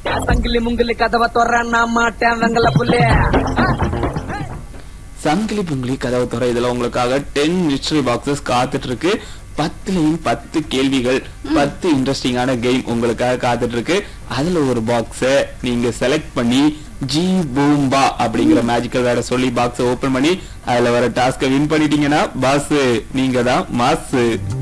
சங்கிலி முங்கிலி கதவை தொற நான் மாட்டேன் வெங்கல புள்ளே சங்கிலி புங்கிலி கதவு துறை இதுல உங்களுக்காக டென் மிஸ்டரி பாக்ஸஸ் காத்துட்டு இருக்கு பத்துலயும் பத்து கேள்விகள் பத்து இன்ட்ரெஸ்டிங்கான கேம் உங்களுக்காக காத்துட்டு இருக்கு அதுல ஒரு பாக்ஸ நீங்க செலக்ட் பண்ணி ஜி பூம்பா அப்படிங்கிற மேஜிக்கல் வேர்டை சொல்லி பாக்ஸ ஓபன் பண்ணி அதுல வர டாஸ்க வின் பண்ணிட்டீங்கன்னா பாஸ் நீங்க தான் மாஸ்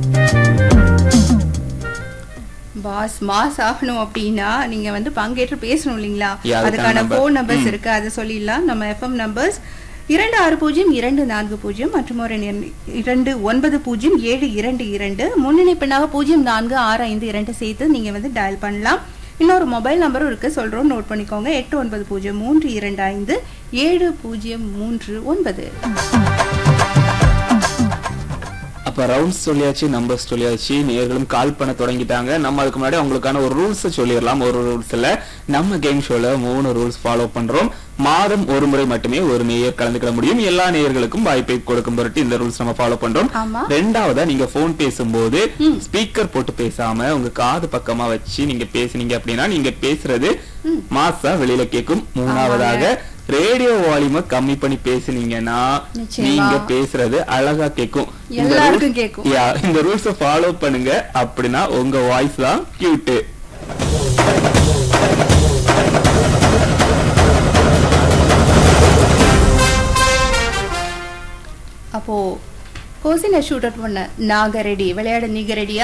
பாஸ் மாஸ் ஆகணும் அப்படின்னா நீங்க வந்து பங்கேற்று பேசணும் இல்லைங்களா Yeah, அதுக்கான அதுக்கான number. போன் நம்பர்ஸ் இருக்கு அதை சொல்லிடலாம் நம்ம எஃப்எம் நம்பர்ஸ் இரண்டு ஆறு பூஜ்ஜியம் இரண்டு நான்கு பூஜ்ஜியம் மற்றும் ஒரு எண் இரண்டு ஒன்பது பூஜ்ஜியம் ஏழு இரண்டு இரண்டு முன்னிணைப்பினாக பூஜ்ஜியம் நான்கு ஆறு ஐந்து இரண்டு சேர்த்து நீங்க வந்து டயல் பண்ணலாம் இன்னொரு மொபைல் நம்பரும் இருக்கு சொல்றோம் நோட் பண்ணிக்கோங்க எட்டு ஒன்பது பூஜ்ஜியம் மூன்று இரண்டு ஐந்து ஏழு பூஜ்ஜியம் மூன்று ஒன்பது அப்ப ரவுண்ட்ஸ் சொல்லியாச்சு நம்பர்ஸ் சொல்லியாச்சு நேர்களும் கால் பண்ண தொடங்கிட்டாங்க நம்ம அதுக்கு முன்னாடி அவங்களுக்கான ஒரு ரூல்ஸ் சொல்லிடலாம் ஒரு ரூல்ஸ்ல நம்ம கேம் ஷோல மூணு ரூல்ஸ் ஃபாலோ பண்றோம் மாதம் ஒரு முறை மட்டுமே ஒரு நேயர் கலந்துக்கிட முடியும் எல்லா நேயர்களுக்கும் வாய்ப்பை கொடுக்கும் பொருட்டு இந்த ரூல்ஸ் நம்ம ஃபாலோ பண்றோம் ஆமா. ரெண்டாவதா நீங்க போன் பேசும்போது ஸ்பீக்கர் போட்டு பேசாம உங்க காது பக்கமா வச்சு நீங்க பேசுனீங்க அப்படின்னா நீங்க பேசுறது மாசா வெளியில கேட்கும் மூணாவதாக ரேடியோ வால்யூம கம்மி பண்ணி பேசுனீங்கன்னா நிச்சயமா. நீங்க பேசுறது அழகா கேட்கும் இந்த எல்லாருக்கும் rules- கேக்கும். Yeah, இந்த ரூல்ஸ ஃபாலோ பண்ணுங்க அப்படின்னா உங்க வாய்ஸ் தான் கியூட் அப்போ கோசினை ஷூட் அவுட் பண்ண நாங்க ரெடி விளையாட நீங்க ரெடியா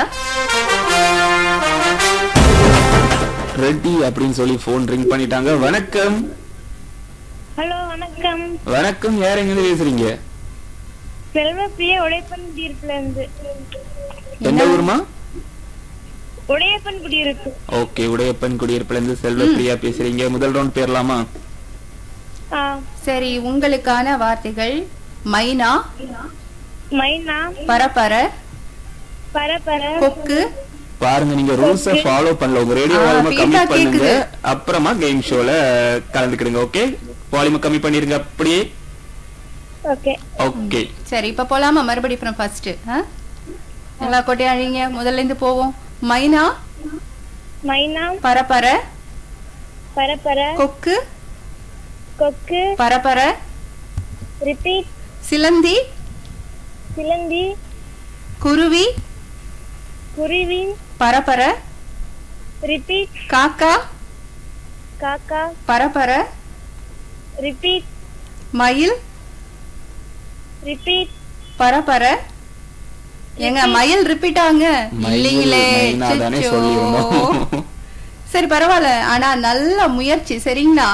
ரெட்டி அப்படின்னு சொல்லி போன் ரிங் பண்ணிட்டாங்க வணக்கம் ஹலோ வணக்கம் வணக்கம் யார் எங்க இருந்து பேசுறீங்க செல்வப்பிரியா உடையப்பன் குடியிருப்புல இருந்து எந்த ஊருமா உடையப்பன் குடியிருப்பு ஓகே உடையப்பன் குடியிருப்புல இருந்து செல்வப்பிரியா பேசுறீங்க முதல் ரவுண்ட் பேரலாமா ஆ சரி உங்களுக்கான வார்த்தைகள் மைனா மைனா பரபர பரபர கொக்கு பாருங்க நீங்க ரூல்ஸ ஃபாலோ பண்ணல உங்க ரேடியோ ஆ, வால்யூம கம்மி feedback பண்ணுங்க கேக்குது. அப்புறமா கேம் ஷோல கலந்துக்கிடுங்க ஓகே வால்யூம கம்மி பண்ணிருங்க அப்படியே ஓகே ஓகே சரி இப்ப போலாமா மறுபடியும் ஃப்ரம் ஃபர்ஸ்ட் எல்லா கொட்டையும் அழிங்க முதல்ல இருந்து போவோம் மைனா மைனா பரபர பரபர கொக்கு கொக்கு பரபர ரிப்பீட் சிலந்தி சிலந்தி குருவி குருவி பரபர ரிப்பீட் காக்கா காக்கா பரபர ரிப்பீட் மயில் ரிப்பீட் பரபர எங்க மயில் ரிப்பீட் ஆங்க மயில் இல்லைங்களே மைனா தானே அச்சச்சோ. சொல்லியிருந்தோம். சரி பரவாயில்ல ஆனா நல்ல முயற்சி சரிங்களா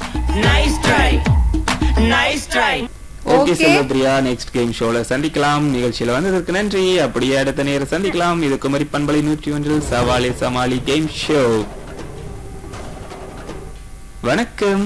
okay Okay. Selvapriya next game ஷோல சந்திக்கலாம் நிகழ்ச்சியில வந்ததற்கு நன்றி அப்படியே அடுத்த நேரம் சந்திக்கலாம் இது குமரி பண்பலை நூற்றி ஒன்றில் சவாலே சமாளி கேம் ஷோ வணக்கம்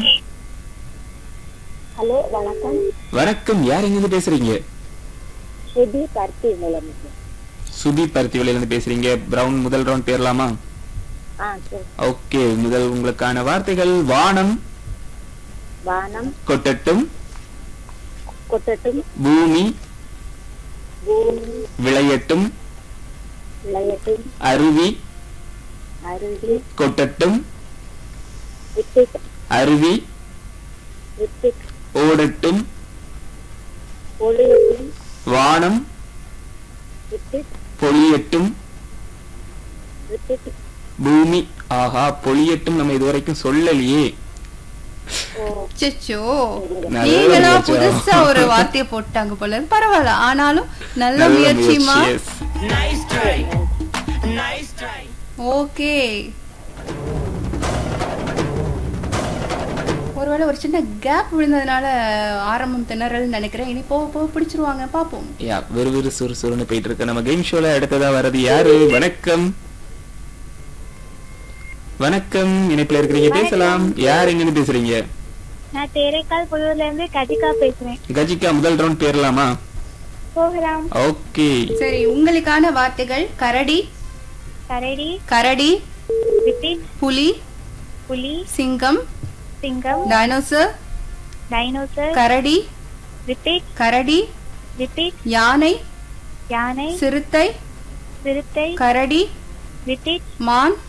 ஹலோ வணக்கம் வணக்கம் யார் எங்க இருந்து பேசுறீங்க சுதி பருத்தி நிலைமை சுபி பருத்திவில இருந்து பேசுறீங்க பிரவுன் முதல் ரவுண்ட் பேரலாமா ஆ சரி ஓகே முதல் உங்களுக்கான வார்த்தைகள் வானம் வானம் கொட்டட்டும் கொட்டட்டும் பூமி பூமி விளையட்டும் விளையட்டும் அருவி அருவி கொட்டட்டும் ரிப்பீட் அருவி ரிப்பீட் ஓடட்டும் ஒளியட்டும் வானம் ரிப்பீட் பொழியட்டும் ரிப்பீட் பூமி ஆஹா பொழியட்டும் நம்ம இதுவரைக்கும் சொல்லலையே அச்சச்சோ நல்ல நீங்களா முயற்சி. புதுசா ஒரு வார்த்தையை போட்டாங்க போல இருக்கு. பரவாயில்ல ஆனாலும் நல்ல நல்ல முயற்சிமா முயற்சி, yes. ஓகே ஒருவேளை ஒரு சின்ன கேப் விழுந்ததுனால ஆரம்பம் திணறல் நினைக்கிறேன் இனி போக போக பிடிச்சிருவாங்க பாப்போம் யா விறுவிறு சுறுசுறுன்னு போயிட்டு இருக்கு நம்ம கேம் ஷோல அடுத்ததா வர்றது யாரு வணக்கம் வணக்கம் இணைப்புல இருக்கிறீங்க பேசலாம் யார் எங்கன்னு பேசுறீங்க நான் தேரைக்கால் புதூர்ல இருந்து கதிகா பேசுறேன் கஜிகா முதல் ரவுண்ட் பேரலாமா போகலாம் ஓகே சரி உங்களுக்கான வார்த்தைகள் கரடி கரடி கரடி ரிப்பீட் புலி புலி சிங்கம் சிங்கம் டைனோசர் டைனோசர் கரடி ரிப்பீட் கரடி ரிப்பீட் யானை யானை சிறுத்தை சிறுத்தை கரடி ரிப்பீட் மான்